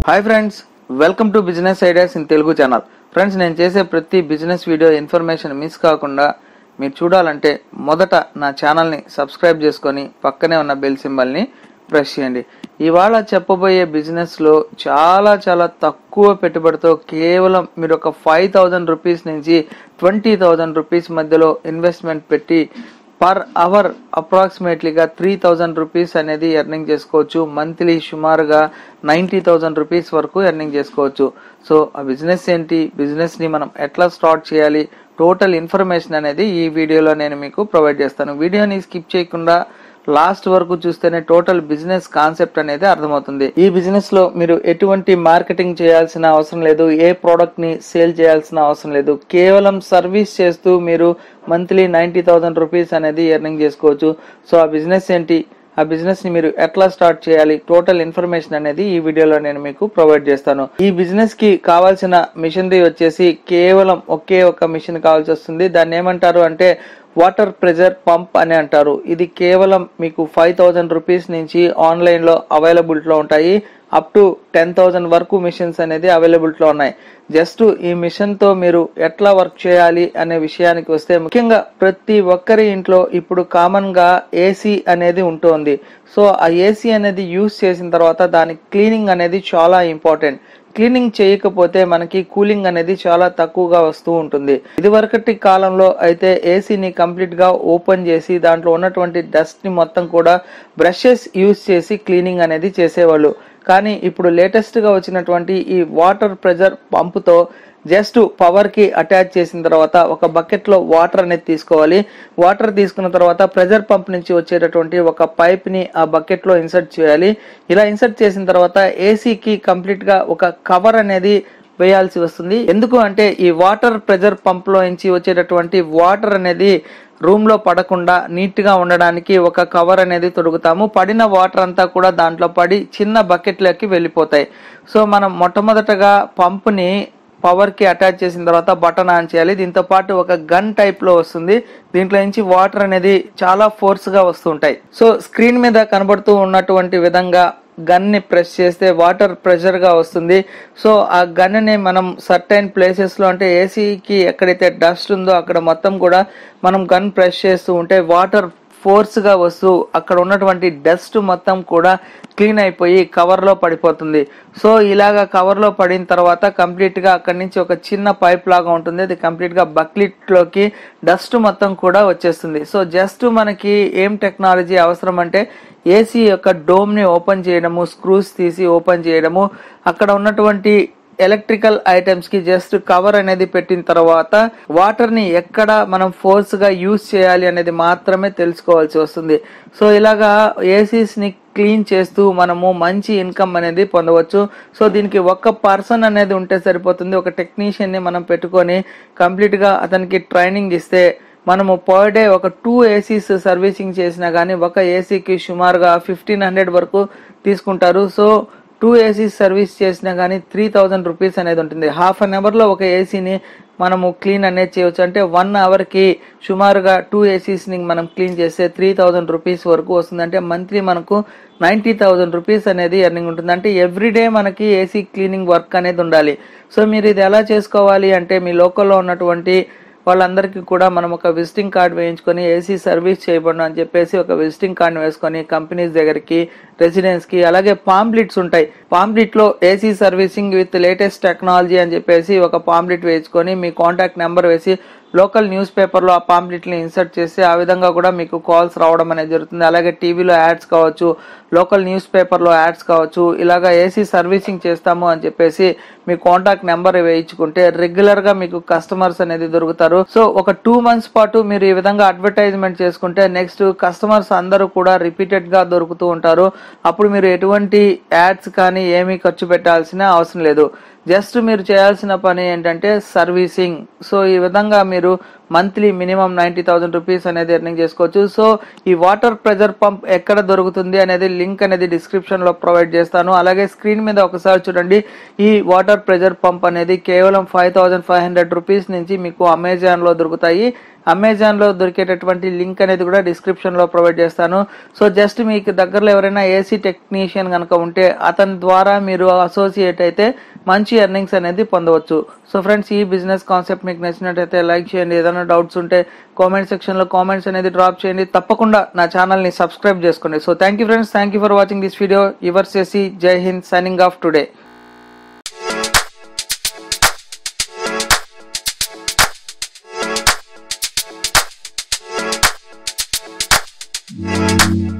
hi friends welcome to business ideas in Telugu channel friends నేను చేసే ప్రతి బిజినెస్ వీడియో ఇన్ఫర్మేషన్ మిస్ కాకుండా మీరు చూడాలంటే మొదట నా ఛానల్ని సబ్స్క్రైబ్ చేసుకొని పక్కనే ఉన్న బెల్ సింబల్ని ప్రెస్ చేయండి ఇవాళ చెప్పబోయే బిజినెస్లో చాలా చాలా తక్కువ పెట్టుబడితో కేవలం మీరు ఒక ఫైవ్ థౌజండ్ రూపీస్ నుంచి ట్వంటీ థౌజండ్ రూపీస్ మధ్యలో ఇన్వెస్ట్మెంట్ పెట్టి పర్ అవర్ అప్రాక్సిమేట్లీగా త్రీ థౌజండ్ రూపీస్ అనేది ఎర్నింగ్ చేసుకోవచ్చు మంత్లీ సుమారుగా నైంటీ థౌజండ్ రూపీస్ వరకు ఎర్నింగ్ చేసుకోవచ్చు సో ఆ బిజినెస్ ఏంటి బిజినెస్ని మనం ఎట్లా స్టార్ట్ చేయాలి టోటల్ ఇన్ఫర్మేషన్ అనేది ఈ వీడియోలో నేను మీకు ప్రొవైడ్ చేస్తాను వీడియోని స్కిప్ చేయకుండా లాస్ట్ వరకు చూస్తేనే టోటల్ బిజినెస్ కాన్సెప్ట్ అనేది అర్థమవుతుంది ఈ బిజినెస్ లో మీరు ఎటువంటి మార్కెటింగ్ చేయాల్సిన అవసరం లేదు ఏ ప్రోడక్ట్ ని సేల్ చేయాల్సిన అవసరం లేదు కేవలం సర్వీస్ చేస్తూ మీరు మంత్లీ నైన్టీ థౌసండ్ రూపీస్ అనేది ఎర్నింగ్ చేసుకోవచ్చు సో ఆ బిజినెస్ ఏంటి ఆ బిజినెస్ ని మీరు ఎట్లా స్టార్ట్ చేయాలి టోటల్ ఇన్ఫర్మేషన్ అనేది ఈ వీడియోలో నేను మీకు ప్రొవైడ్ చేస్తాను ఈ బిజినెస్ కి కావాల్సిన మిషనరీ వచ్చేసి కేవలం ఒకే ఒక మిషన్ కావాల్సి వస్తుంది దాన్ని ఏమంటారు అంటే వాటర్ ప్రెజర్ పంప్ అని అంటారు ఇది కేవలం మీకు ఫైవ్ థౌజండ్ రూపీస్ నుంచి ఆన్లైన్ లో అవైలబిలిటీలో ఉంటాయి అప్ టు టెన్ థౌజండ్ వరకు మిషన్స్ అనేది అవైలబిలిటీలో ఉన్నాయి జస్ట్ ఈ మిషన్ తో మీరు ఎట్లా వర్క్ చేయాలి అనే విషయానికి వస్తే ముఖ్యంగా ప్రతి ఒక్కరి ఇంట్లో ఇప్పుడు కామన్ గా ఏసీ అనేది ఉంటుంది సో ఆ ఏసీ అనేది యూస్ చేసిన తర్వాత దాని క్లీనింగ్ అనేది చాలా ఇంపార్టెంట్ క్లీనింగ్ చేయకపోతే మనకి కూలింగ్ అనేది చాలా తక్కువగా వస్తూ ఉంటుంది ఇదివరకటి కాలంలో అయితే ఏసీని కంప్లీట్ గా ఓపెన్ చేసి దాంట్లో ఉన్నటువంటి డస్ట్ ని మొత్తం కూడా బ్రషెస్ యూస్ చేసి క్లీనింగ్ అనేది చేసేవాళ్ళు కానీ ఇప్పుడు లేటెస్ట్ గా వచ్చినటువంటి ఈ వాటర్ ప్రెజర్ పంపుతో జస్ట్ పవర్ కి అటాచ్ చేసిన తర్వాత ఒక బకెట్ లో వాటర్ అనేది తీసుకోవాలి వాటర్ తీసుకున్న తర్వాత ప్రెజర్ పంప్ నుంచి వచ్చేటటువంటి ఒక పైప్ ని ఆ బకెట్ లో ఇన్సర్ట్ చేయాలి ఇలా ఇన్సర్ట్ చేసిన తర్వాత ఏసీకి కంప్లీట్ గా ఒక కవర్ అనేది వేయాల్సి వస్తుంది ఎందుకు అంటే ఈ వాటర్ ప్రెజర్ పంప్ లో నుంచి వచ్చేటటువంటి వాటర్ అనేది రూమ్ లో పడకుండా నీట్ గా ఉండడానికి ఒక కవర్ అనేది తొడుగుతాము పడిన వాటర్ అంతా కూడా దాంట్లో పడి చిన్న బకెట్లోకి వెళ్ళిపోతాయి సో మనం మొట్టమొదటగా పంపుని పవర్ కి అటాచ్ చేసిన తర్వాత బటన్ ఆన్ చేయాలి దీంతో పాటు ఒక గన్ టైప్ లో వస్తుంది దీంట్లో నుంచి వాటర్ అనేది చాలా ఫోర్స్ గా వస్తుంటాయి సో స్క్రీన్ మీద కనబడుతూ ఉన్నటువంటి విధంగా గన్ ని ప్రెస్ చేస్తే వాటర్ ప్రెషర్ గా వస్తుంది సో ఆ గన్ ని మనం సర్టైన్ ప్లేసెస్ లో అంటే ఏసీకి ఎక్కడైతే డస్ట్ ఉందో అక్కడ మొత్తం కూడా మనం గన్ ప్రెస్ చేస్తూ ఉంటే వాటర్ ఫోర్స్ గా వస్తూ అక్కడ ఉన్నటువంటి డస్ట్ మొత్తం కూడా క్లీన్ అయిపోయి కవర్ లో పడిపోతుంది సో ఇలాగా కవర్ లో పడిన తర్వాత కంప్లీట్ గా అక్కడి నుంచి ఒక చిన్న పైప్ లాగా ఉంటుంది అది కంప్లీట్ గా బక్లిట్ లోకి డస్ట్ మొత్తం కూడా వచ్చేస్తుంది సో జస్ట్ మనకి ఏం టెక్నాలజీ అవసరం అంటే ఏసీ యొక్క డోమ్ ని ఓపెన్ చేయడము స్క్రూస్ తీసి ఓపెన్ చేయడము అక్కడ ఉన్నటువంటి ఎలక్ట్రికల్ ఐటమ్స్ కి జస్ట్ కవర్ అనేది పెట్టిన తర్వాత వాటర్ ని ఎక్కడ మనం ఫోర్స్ గా యూజ్ చేయాలి అనేది మాత్రమే తెలుసుకోవాల్సి వస్తుంది సో ఇలాగా ఏసీస్ ని క్లీన్ చేస్తూ మనము మంచి ఇన్కమ్ అనేది పొందవచ్చు సో దీనికి ఒక్క పర్సన్ అనేది ఉంటే సరిపోతుంది ఒక టెక్నీషియన్ ని మనం పెట్టుకొని కంప్లీట్ గా అతనికి ట్రైనింగ్ ఇస్తే మనము పర్ డే ఒక టూ ఏసీస్ సర్వీసింగ్ చేసినా కానీ ఒక ఏసీకి సుమారుగా ఫిఫ్టీన్ హండ్రెడ్ వరకు తీసుకుంటారు సో టూ ఏసీస్ సర్వీస్ చేసినా కానీ త్రీ థౌజండ్ రూపీస్ అనేది ఉంటుంది హాఫ్ అన్ అవర్లో ఒక ఏసీని మనము క్లీన్ అనేది చేయవచ్చు అంటే వన్ అవర్కి సుమారుగా టూ ఏసీస్ని మనం క్లీన్ చేస్తే త్రీ థౌజండ్ రూపీస్ వరకు వస్తుంది అంటే మంత్లీ మనకు నైంటీ థౌజండ్ రూపీస్ అనేది ఎర్నింగ్ ఉంటుంది అంటే ఎవ్రీడే మనకి ఏసీ క్లీనింగ్ వర్క్ అనేది ఉండాలి సో మీరు ఇది ఎలా చేసుకోవాలి అంటే మీ లోకల్లో ఉన్నటువంటి వాళ్ళందరికీ కూడా మనం ఒక విజిటింగ్ కార్డ్ వేయించుకొని ఏసీ సర్వీస్ చేయబడిన అని చెప్పేసి ఒక విజిటింగ్ కార్డ్ వేసుకొని కంపెనీస్ దగ్గరికి రెసిడెన్స్ కి అలాగే పాంప్లెట్స్ ఉంటాయి పాంప్లెట్ లో AC servicing with latest technology అని చెప్పేసి ఒక పాంప్లెట్ వేయించుకొని మీ కాంటాక్ట్ నెంబర్ వేసి లోకల్ న్యూస్ పేపర్లో ఆ పాంప్లెట్ని ఇన్సర్ట్ చేసి ఆ విధంగా కూడా మీకు కాల్స్ రావడం అనేది జరుగుతుంది అలాగే టీవీలో యాడ్స్ కావచ్చు లోకల్ న్యూస్ పేపర్లో యాడ్స్ కావచ్చు ఇలాగా ఏసీ సర్వీసింగ్ చేస్తాము అని చెప్పేసి మీ కాంటాక్ట్ నెంబర్ వేయించుకుంటే రెగ్యులర్గా మీకు కస్టమర్స్ అనేది దొరుకుతారు సో ఒక టూ మంత్స్ పాటు మీరు ఈ విధంగా అడ్వర్టైజ్మెంట్ చేసుకుంటే నెక్స్ట్ కస్టమర్స్ అందరూ కూడా రిపీటెడ్గా దొరుకుతూ ఉంటారు అప్పుడు మీరు ఎటువంటి యాడ్స్ కానీ ఏమీ ఖర్చు పెట్టాల్సిన అవసరం లేదు జస్ట్ మీరు చేయాల్సిన పని ఏంటంటే సర్వీసింగ్ సో ఈ విధంగా మీరు monthly minimum ninety thousand rupees అనేది ఎర్నింగ్ చేసుకోవచ్చు సో ఈ వాటర్ ప్రెజర్ పంప్ ఎక్కడ దొరుకుతుంది అనేది లింక్ అనేది డిస్క్రిప్షన్ లో ప్రొవైడ్ చేస్తాను అలాగే స్క్రీన్ మీద ఒకసారి చూడండి ఈ వాటర్ ప్రెజర్ పంప్ అనేది కేవలం five thousand five hundred rupees నుంచి మీకు అమెజాన్ లో దొరుకుతాయి అమెజాన్ లో దొరికేటటువంటి లింక్ అనేది కూడా డిస్క్రిప్షన్ లో ప్రొవైడ్ చేస్తాను సో జస్ట్ మీకు దగ్గరలో ఎవరైనా ఏసీ టెక్నీషియన్ కనుక ఉంటే అతని ద్వారా మీరు అసోసియేట్ అయితే మంచి ఎర్నింగ్స్ అనేది పొందవచ్చు సో ఫ్రెండ్స్ ఈ బిజినెస్ కాన్సెప్ట్ మీకు నచ్చినట్టయితే లైక్ చేయండి ఏదైనా డౌట్స్ ఉంటే కామెంట్ సెక్షన్ లో కామెంట్స్ అనేది డ్రాప్ చేయండి తప్పకుండా నా ఛానల్ ని సబ్స్క్రైబ్ చేసుకోండి so thank you friends thank you for watching this video your చేసి Jai Hind signing off today Thank